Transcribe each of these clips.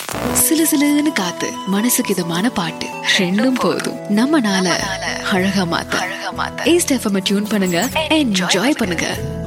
சிலு சிலுன்னு காத்து மனசுக்கு இதமான பாட்டு ரெண்டும் போதும் நம்ம நாள அழகா மாத்த அழகா மாத்த ஈஸ்ட் எஃப்எம் டியூன் பண்ணுங்க என்ஜாய் பண்ணுங்க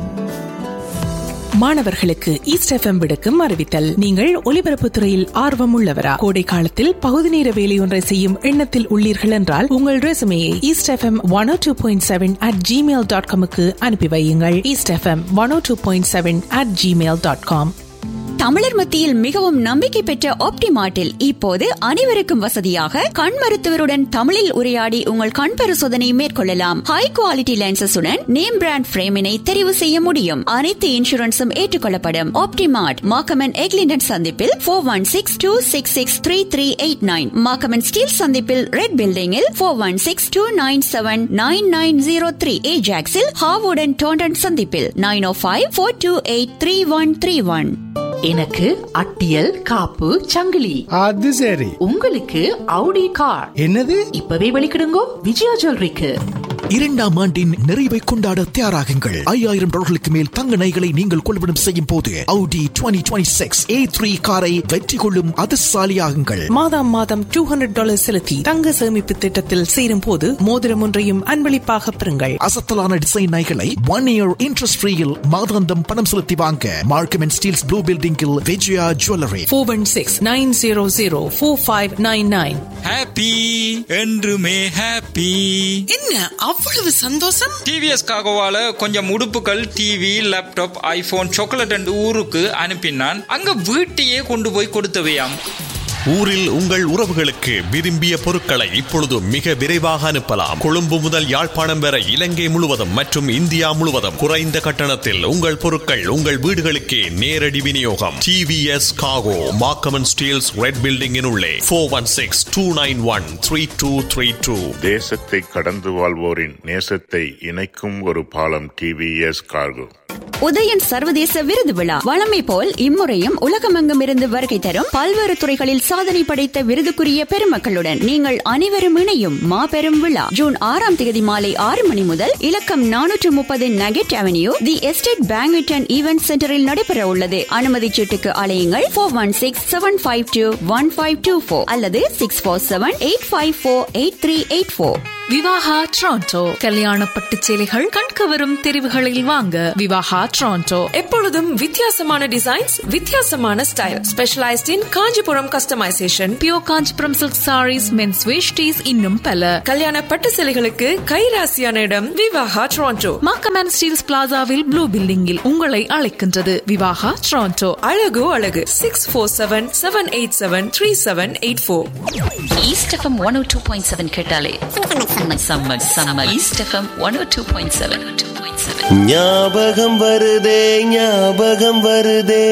மாணவர்களுக்கு ஈஸ்ட் எஃப்எம் விடுக்கும் அறிவித்தல் நீங்கள் ஒலிபரப்புத் துறையில் ஆர்வம் உள்ளவரா கோடை காலத்தில் பகுதி நேர வேலையொன்றை செய்யும் எண்ணத்தில் உள்ளீர்கள் என்றால் உங்கள் ரெசுமையை East FM one O two point seven at Gmail dot காமுக்கு அனுப்பி வையுங்கள் East FM one O two point seven at Gmail dot com தமிழர் மத்தியில் மிகவும் நம்பிக்கை பெற்ற ஆப்டிமார்ட்டில் இப்போது அனைவருக்கும் வசதியாக கண் மருத்துவருடன் தமிழில் உரையாடி உங்கள் கண் பரிசோதனை மேற்கொள்ளலாம் ஹை குவாலிட்டி லென்சஸுடன் நேம் பிராண்ட் பிரேமினை தெரிவு செய்ய முடியும் அனைத்து இன்சூரன்ஸும் ஏற்றுக்கொள்ளப்படும் ஆப்டிமார்ட் மாக்கமன் எக்லிண்டன் சந்திப்பில் four one six two six six three three eight nine Markham Steel சந்திப்பில் ரெட் பில்டிங்கில் four one six two nine seven nine nine zero three ஏஜாக்ஸில் ஹாவுடன் டோண்டன் சந்திப்பில் nine O five four two eight three one three one எனக்கு அட்டியல் காப்பு சங்கிலி அது சரி உங்களுக்கு அவுடி கார் என்னது இப்பவே வெளிக்கிடுங்கோ விஜயா ஜுவல்லரிக்கு இரண்டாம் ஆண்டின் நிறைவை கொண்டாட தயாராகுங்கள் ஐயாயிரம் டாலர்களுக்கு மேல் தங்க நகைகளை நீங்கள் கொள்வனம் செய்யும் போது Audi 2026 A3 காரை வெற்றி கொள்ளும் அதிர்ஷ்டசாலியாகுங்கள் மாதம் மாதம் டூ ஹண்ட்ரட் டாலர் செலுத்தி தங்க சேமிப்பு திட்டத்தில் சேரும் போது மோதிரம் ஒன்றையும் அன்பளிப்பாக பெறுங்கள் அசத்தலான டிசைன் நகைகளை ஒன் இயர் இன்ட்ரெஸ்ட் ஃப்ரீயில் மாதாந்தம் பணம் செலுத்தி வாங்க மார்க்கம் அண்ட் ஸ்டீல்ஸ் ப்ளூ பில்டிங்கில் Vijaya jewellery four one six nine zero zero four five nine nine happy என்றுமே ஹாப்பி என்ன அவ்வளவு சந்தோஷம் டிவிஎஸ் காகோவால கொஞ்சம் உடுப்புகள் TV laptop iPhone chocolate and ஊருக்கு அனுப்பினான் அங்க வீட்டையே கொண்டு போய் கொடுத்தவையாம் ஊரில் உங்கள் உறவுகளுக்கு விரும்பிய பொருட்களை இப்பொழுது மிக விரைவாக அனுப்பலாம் கொழும்பு முதல் யாழ்ப்பாணம் வரை இலங்கை முழுவதும் மற்றும் இந்தியா முழுவதும் குறைந்த கட்டணத்தில் உங்கள் பொருட்கள் உங்கள் வீடுகளுக்கே நேரடி விநியோகம் டிவிஎஸ் காகோ மாக்கமன் ஸ்டீல்ஸ் ரெட் பில்டிங்கின் உள்ளே four one six two nine one three two three two தேசத்தை கடந்து வாழ்வோரின் நேசத்தை இணைக்கும் ஒரு பாலம் டிவிஎஸ் கார்கோ உதயன் சர்வதேச விருது விழா வழமை போல் இம்முறையும் உலகமெங்கும் இருந்து வருகை தரும் பல்வேறு துறைகளில் சாதனை படைத்த விருதுக்குரிய பெருமக்களுடன் நீங்கள் அனைவரும் இணையும் மாபெரும் விழா ஜூன் ஆறாம் தேதி மாலை ஆறு மணி முதல் இலக்கம் நானூற்று முப்பது Nugget avenue the estate banquet and event சென்டரில் நடைபெற உள்ளது அனுமதி சீட்டுக்கு அலையுங்கள் four one six seven five two one five two four அல்லது six four seven eight five four eight three eight four Vivaha Toronto கல்யாண பட்டுச் சேலைகள் கண்கவரும் தெரிவுகளில் வாங்க விவாகா ட்ரான்டோ எப்பொழுதும் வித்தியாசமான டிசைன்ஸ் வித்தியாசமான style specialised in Kanchipuram customisation pure Kanchipuram silk saris men's வேஷ்டிஸ் இன்னும் பல கல்யாண பட்டு சேலைகளுக்கு கைராசியான இடம் விவாகா டொரண்டோ மாக்கமேன் ஸ்டீல்ஸ் பிளாசாவில் ப்ளூ பில்டிங்கில் உங்களை அழைக்கின்றது விவாகா ட்ரான்டோ அழகு அழகு six four seven seven eight seven three seven eight four East FM one ஓ டூ பாயிண்ட் செவன் கேட்டாலே செம்ம செம்ம செம்ம ஈஸ்ட் எஃப்எம் ஒன் ஓ டூ பாயிண்ட் செவன் டூ பாயிண்ட் செவன் ஞாபகம் வருதே ஞாபகம் வருதே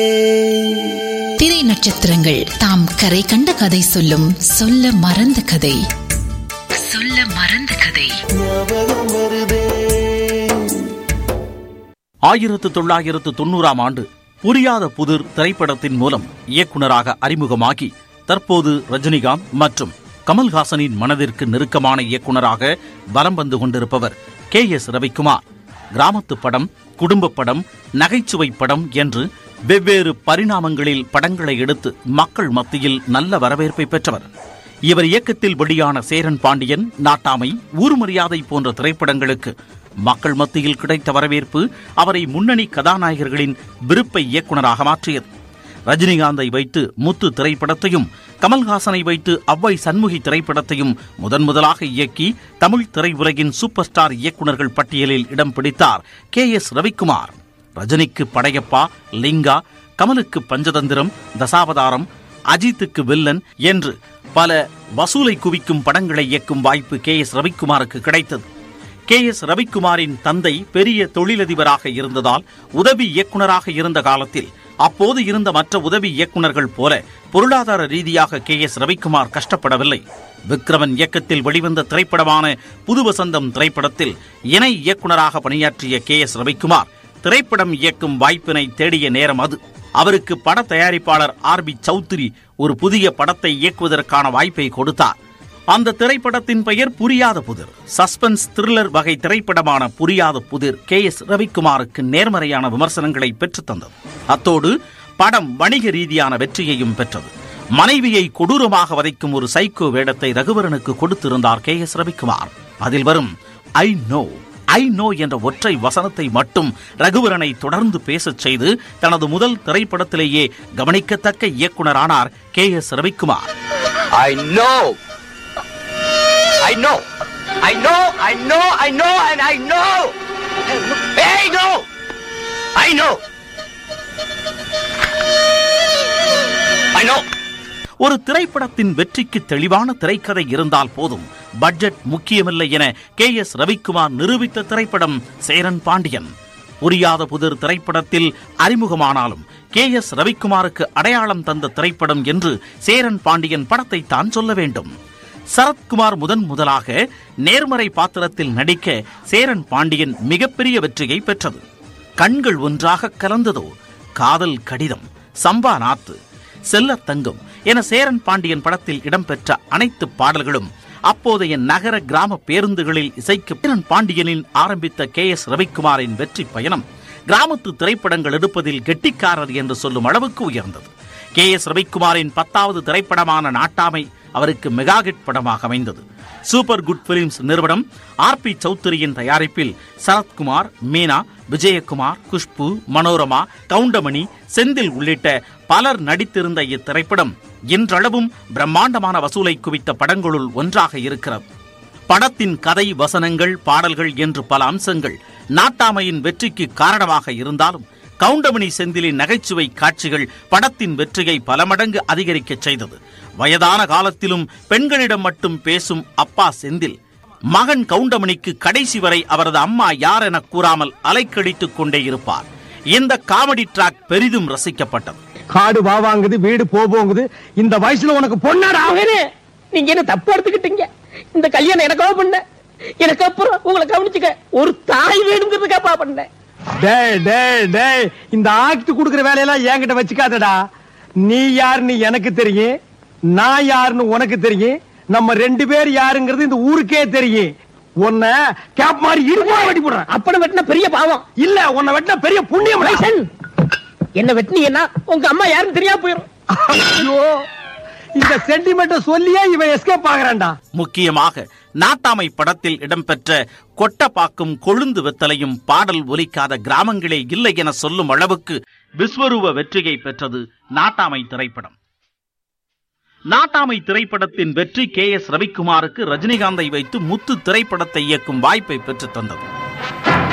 திரை நட்சத்திரங்கள் தாம் கரை கண்ட கதை சொல்லும் சொல்ல மறந்த கதை சொல்ல மறந்த கதை ஞாபகம் வருதே ஆயிரத்து தொள்ளாயிரத்து தொண்ணூறாம் ஆண்டு புரியாத புதிர் திரைப்படத்தின் மூலம் இயக்குனராக அறிமுகமாகி தற்போது ரஜினிகாந்த் மற்றும் கமல்ஹாசனின் மனதிற்கு நெருக்கமான இயக்குனராக வலம் வந்து கொண்டிருப்பவர் கே எஸ் ரவிக்குமார் கிராமத்து படம் குடும்ப படம் நகைச்சுவை படம் என்று வெவ்வேறு பரிணாமங்களில் படங்களை எடுத்து மக்கள் மத்தியில் நல்ல வரவேற்பை பெற்றவர் இவர் இயக்கத்தில் வெளியான சேரன் பாண்டியன் நாட்டாமை ஊர்மரியாதை போன்ற திரைப்படங்களுக்கு மக்கள் மத்தியில் கிடைத்த வரவேற்பு அவரை முன்னணி கதாநாயகர்களின் விருப்பை இயக்குனராக மாற்றியது ரஜினிகாந்தை வைத்து முத்து திரைப்படத்தையும் கமல்ஹாசனை வைத்து அவ்வை சண்முகி திரைப்படத்தையும் முதன் முதலாக இயக்கி தமிழ் திரையுலகின் சூப்பர் ஸ்டார் இயக்குனர்கள் பட்டியலில் இடம் பிடித்தார் கே எஸ் ரவிக்குமார் ரஜினிக்கு படையப்பா லிங்கா கமலுக்கு பஞ்சதந்திரம் தசாவதாரம் அஜித்துக்கு வில்லன் என்று பல வசூலை குவிக்கும் படங்களை இயக்கும் வாய்ப்பு கே எஸ் ரவிக்குமாருக்கு கிடைத்தது கே எஸ் ரவிக்குமாரின் தந்தை பெரிய தொழிலதிபராக இருந்ததால் உதவி இயக்குனராக இருந்த காலத்தில் அப்போது இருந்த மற்ற உதவி இயக்குனர்கள் போல பொருளாதார ரீதியாக கே எஸ் ரவிக்குமார் கஷ்டப்படவில்லை விக்ரமன் இயக்கத்தில் வெளிவந்த திரைப்படமான புது வசந்தம் திரைப்படத்தில் இணை இயக்குனராக பணியாற்றிய கே எஸ் ரவிக்குமார் திரைப்படம் இயக்கும் வாய்ப்பினை தேடிய நேரம் அது அவருக்கு பட தயாரிப்பாளர் ஆர் பி சௌத்ரி ஒரு புதிய படத்தை இயக்குவதற்கான வாய்ப்பை கொடுத்தார் அந்த திரைப்படத்தின் பெயர் புரியாத புதிர் சஸ்பென்ஸ் த்ரில்லர் வகை திரைப்படமான புரியாத புதிர் கே எஸ் ரவிக்குமாருக்கு நேர்மறையான விமர்சனங்களை பெற்றுத் தந்தது அத்தோடு படம் வணிக ரீதியான வெற்றியையும் பெற்றது மனைவியை கொடூரமாக வதைக்கும் ஒரு சைக்கோ வேடத்தை ரகுவரனுக்கு கொடுத்திருந்தார் கே எஸ் ரவிக்குமார் அதில் வரும் ஐ நோ ஐ நோ என்ற ஒற்றை வசனத்தை மட்டும் ரகுவரனை தொடர்ந்து பேசச் செய்து தனது முதல் திரைப்படத்திலேயே கவனிக்கத்தக்க இயக்குனரானார் K S Ravikumar I know. I know. I know. I know. I know. And I know. Hey, no. I know. I know. ஒரு திரைப்படத்தின் வெற்றிக்கு தெளிவான திரைக்கதை இருந்தால் போதும் பட்ஜெட் முக்கியமில்லை என கே எஸ் ரவிக்குமார் நிரூபித்த திரைப்படம் சேரன் பாண்டியன் புரியாத புதிர் திரைப்படத்தில் அறிமுகமானாலும் கே எஸ் ரவிக்குமாருக்கு அடையாளம் தந்த திரைப்படம் என்று சேரன் பாண்டியன் படத்தை தான் சொல்ல வேண்டும் சரத்குமார் முதன் முதலாக நேர்மறை பாத்திரத்தில் நடிக்க சேரன் பாண்டியன் மிகப்பெரிய வெற்றியை பெற்றது கண்கள் ஒன்றாக கலந்ததோ காதல் கடிதம் சம்பா நாத்து செல்லத் தங்கம் என சேரன் பாண்டியன் படத்தில் இடம்பெற்ற அனைத்து பாடல்களும் அப்போதைய நகர கிராம பேருந்துகளில் இசைக்கு சேரன் பாண்டியனின் ஆரம்பித்த கே எஸ் ரவிக்குமாரின் வெற்றி பயணம் கிராமத்து திரைப்படங்கள் எடுப்பதில் கெட்டிக்காரர் என்று சொல்லும் அளவுக்கு உயர்ந்தது கே எஸ் ரவிக்குமாரின் பத்தாவது திரைப்படமான நாட்டாமை அவருக்கு மெகா ஹிட் படமாக அமைந்தது சூப்பர் குட் பிலிம்ஸ் நிறுவனம் ஆர் பி சௌத்ரியின் தயாரிப்பில் சரத்குமார் மீனா விஜயகுமார் குஷ்பு மனோரமா கவுண்டமணி செந்தில் உள்ளிட்ட பலர் நடித்திருந்த இத்திரைப்படம் இன்றளவும் பிரம்மாண்டமான வசூலை குவித்த படங்களுள் ஒன்றாக இருக்கிறது படத்தின் கதை வசனங்கள் பாடல்கள் என்று பல அம்சங்கள் நாட்டாமையின் வெற்றிக்கு காரணமாக இருந்தாலும் கவுண்டமணி செந்திலின் நகைச்சுவை காட்சிகள் படத்தின் வெற்றியை பல மடங்கு அதிகரிக்கச் செய்தது வயதான காலத்திலும் பெண்களிடம் மட்டும் பேசும் அப்பா செந்தில் மகன் கவுண்டமணிக்கு கடைசி வரை அவரது அம்மா யார் என கூறாமல் அலைக்கழித்துக் கொண்டே இருப்பார் இந்த காமெடி டிராக் பெரிதும் ரசிக்கப்பட்டது காடு வாவாங்குது வீடு போகுது இந்த வயசுல உனக்கு பொண்ணாடா நீங்க என்ன தப்பு எடுத்துக்கிட்டீங்க இந்த கல்யாணம் எனக்காக பண்ண எனக்கு அப்புறம் உங்களை கவனிச்சுக்க ஒரு தாய் வேணுங்கிறதுக்காப்பா பண்ணேன் டேய் டேய் டேய் இந்த ஆக்ட் குடுக்குற வேலையெல்லாம் என்கிட்ட வச்சுக்காதடா நீ யாருன்னு எனக்கு தெரியும் நான் யாருன்னு உனக்கு தெரியும் நம்ம ரெண்டு பேர் யாருங்கிறது இந்த ஊருக்கே தெரியும் உன்ன கேப் மாதிரி இருமா வெட்டி போடுறேன் அப்பன வெட்டின பெரிய பாவம் இல்ல உன்னை வெட்டின பெரிய புண்ணியம் என்ன வெட்டினீங்கன்னா உங்க அம்மா யாருன்னு தெரியாம போயிரும் ஐயோ இந்த சென்டிமெண்ட சொல்லியே இவன் எஸ்கேப் ஆகுறான்டா முக்கியமாக நாட்டாமை படத்தில் இடம்பெற்ற கொட்டப்பாக்கும் கொழுந்து வெத்தலையும் பாடல் ஒலிக்காத கிராமங்களே இல்லை என சொல்லும் அளவுக்கு விஸ்வரூப வெற்றியை பெற்றது நாட்டாமை திரைப்படம் நாட்டாமை திரைப்படத்தின் வெற்றி கே எஸ் ரவிக்குமாருக்கு ரஜினிகாந்தை வைத்து முத்து திரைப்படத்தை இயக்கும் வாய்ப்பை பெற்றுத் தந்தது